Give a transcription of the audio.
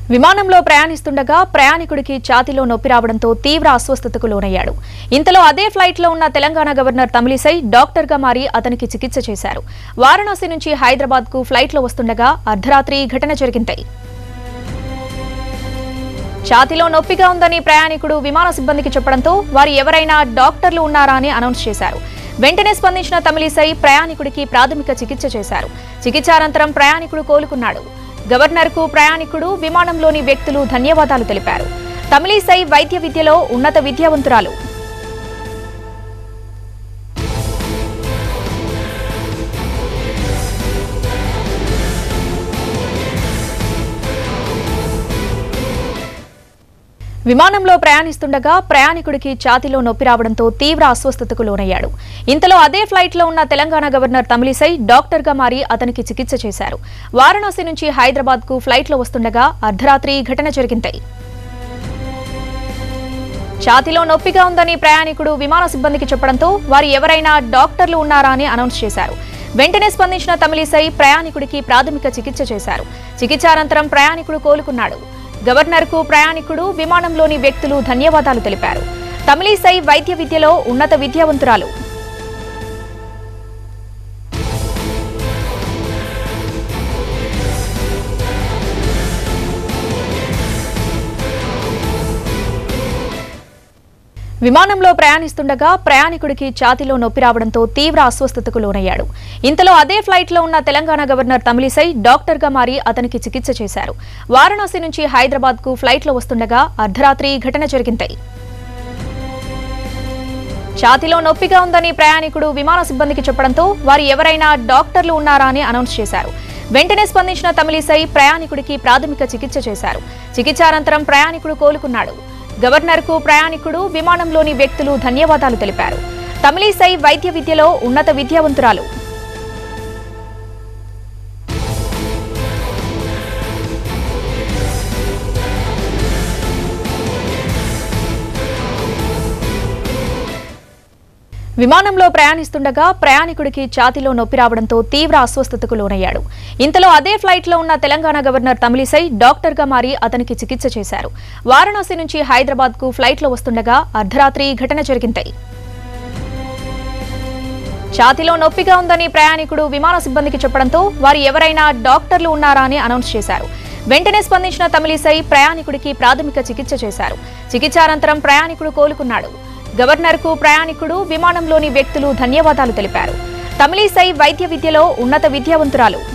విమానంలో ప్రయాణిస్తుండగా ప్రయాణికుడికి ఛాతీలో నొప్పి రావడంతో తీవ్ర అస్వస్థతకు లోనయ్యాడు ఇంతలో అదే ఫ్లైట్లో ఉన్న తెలంగాణ గవర్నర్ తమిళిసై డాక్టర్గా మారి అతనికి చికిత్స చేశారు వారణాసి నుంచి హైదరాబాద్ కు ఫ్లైట్లో వస్తుండగా అర్ధరాత్రి ఈ ఘటన జరిగింది ఛాతీలో నొప్పిగా ఉందని ప్రయాణికుడు విమాన సిబ్బందికి చెప్పడంతో వారు ఎవరైనా డాక్టర్లు ఉన్నారా అని అనౌన్స్ చేశారు వెంటనే స్పందించిన తమిళిసై ప్రయాణికుడికి ప్రాథమిక చికిత్స చేశారు చికిత్స అనంతరం ప్రయాణికుడు కోలుకున్నాడు గవర్నర్కు ప్రయాణికుడు విమానంలోని వ్యక్తులు ధన్యవాదాలు తెలిపారు తమిళిసై వైద్య విద్యలో ఉన్నత విద్యావంతురాలు విమానంలో ప్రయాణిస్తుండగా ప్రయాణికుడికి ఛాతీలో నొప్పి రావడంతో తీవ్ర అస్వస్థతకు లోనయ్యాడు ఇంతలో అదే ఫ్లైట్లో ఉన్న తెలంగాణ గవర్నర్ తమిళిసై డాక్టర్గా మారి అతనికి చికిత్స చేశారు వారణాసి నుంచి హైదరాబాద్ కు ఫ్లైట్లో వస్తుండగా అర్ధరాత్రి ఈ ఘటన జరిగింది ఛాతీలో నొప్పిగా ఉందని ప్రయాణికుడు విమాన సిబ్బందికి చెప్పడంతో వారు ఎవరైనా డాక్టర్లు ఉన్నారా అని అనౌన్స్ చేశారు వెంటనే స్పందించిన తమిళిసై ప్రయాణికుడికి ప్రాథమిక చికిత్స చేశారు చికిత్స అనంతరం ప్రయాణికుడు కోలుకున్నాడు గవర్నర్కు ప్రయాణికుడు విమానంలోని వ్యక్తులు ధన్యవాదాలు తెలిపారు తమిళిసై వైద్య విద్యలో ఉన్నత విద్యావంతురాలు విమానంలో ప్రయాణిస్తుండగా ప్రయాణికుడికి ఛాతీలో నొప్పి రావడంతో తీవ్ర అస్వస్థతకు లోనయ్యాడు ఇంతలో అదే ఫ్లైట్లో ఉన్న తెలంగాణ గవర్నర్ తమిళిసై డాక్టర్గా మారి అతనికి చికిత్స చేశారు వారణాసి నుంచి హైదరాబాద్ కు ఫ్లైట్లో వస్తుండగా అర్ధరాత్రి ఈ ఘటన జరిగింది ఛాతీలో నొప్పిగా ఉందని ప్రయాణికుడు విమాన సిబ్బందికి చెప్పడంతో వారు ఎవరైనా డాక్టర్లు ఉన్నారా అని అనౌన్స్ చేశారు వెంటనే స్పందించిన తమిళిసై ప్రయాణికుడికి ప్రాథమిక చికిత్స చేశారు చికిత్స అనంతరం ప్రయాణికుడు కోలుకున్నాడు గవర్నర్కు ప్రయాణికుడు విమానంలోని వ్యక్తులు ధన్యవాదాలు తెలిపారు తమిళిసై వైద్య విద్యలో ఉన్నత విద్యావంతురాలు విమానంలో ప్రయాణిస్తుండగా ప్రయాణికుడికి ఛాతీలో నొప్పి రావడంతో తీవ్ర అస్వస్థతకు లోనయ్యాడు ఇంతలో అదే ఫ్లైట్లో ఉన్న తెలంగాణ గవర్నర్ తమిళిసై డాక్టర్గా మారి అతనికి చికిత్స చేశారు వారణాసి నుంచి హైదరాబాద్ కు ఫ్లైట్లో వస్తుండగా అర్ధరాత్రి ఈ ఘటన జరిగింది ఛాతీలో నొప్పిగా ఉందని ప్రయాణికుడు విమాన సిబ్బందికి చెప్పడంతో వారు ఎవరైనా డాక్టర్లు ఉన్నారా అని అనౌన్స్ చేశారు వెంటనే స్పందించిన తమిళిసై ప్రయాణికుడికి ప్రాథమిక చికిత్స చేశారు చికిత్స అనంతరం ప్రయాణికుడు కోలుకున్నాడు గవర్నర్కు ప్రయాణికుడు విమానంలోని వ్యక్తులు ధన్యవాదాలు తెలిపారు తమిళిసై వైద్య విద్యలో ఉన్నత విద్యావంతురాలు